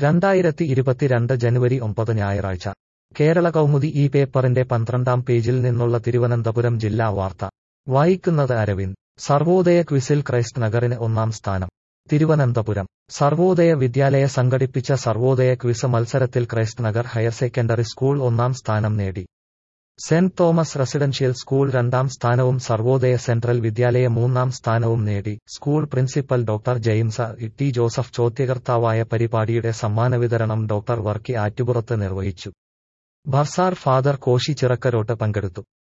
രണ്ടായിരത്തി ഇരുപത്തിരണ്ട് ജനുവരി ഒമ്പത് ഞായറാഴ്ച കേരള കൗമുദി ഈ പേപ്പറിന്റെ പന്ത്രണ്ടാം പേജിൽ നിന്നുള്ള തിരുവനന്തപുരം ജില്ലാ വാർത്ത വായിക്കുന്നത് അരവിന്ദ് സർവോദയ ക്വിസിൽ ക്രൈസ്റ്റ് നഗറിന് ഒന്നാം സ്ഥാനം തിരുവനന്തപുരം സർവോദയ വിദ്യാലയ സംഘടിപ്പിച്ച സർവോദയ ക്വിസ് മത്സരത്തിൽ Christ Nagar higher secondary school ഒന്നാം സ്ഥാനം നേടി സെന്റ് തോമസ് റെസിഡൻഷ്യൽ സ്കൂൾ രണ്ടാം സ്ഥാനവും സർവോദയ സെൻട്രൽ വിദ്യാലയ മൂന്നാം സ്ഥാനവും നേടി school principal doctor James T Joseph ചോദ്യകർത്താവായ പരിപാടിയുടെ സമ്മാന വിതരണം ഡോക്ടർ വർക്കി ആറ്റുപുറത്ത് നിർവഹിച്ചു ഭർസാർ ഫാദർ കോശി ചിറക്കരോട്ട് പങ്കെടുത്തു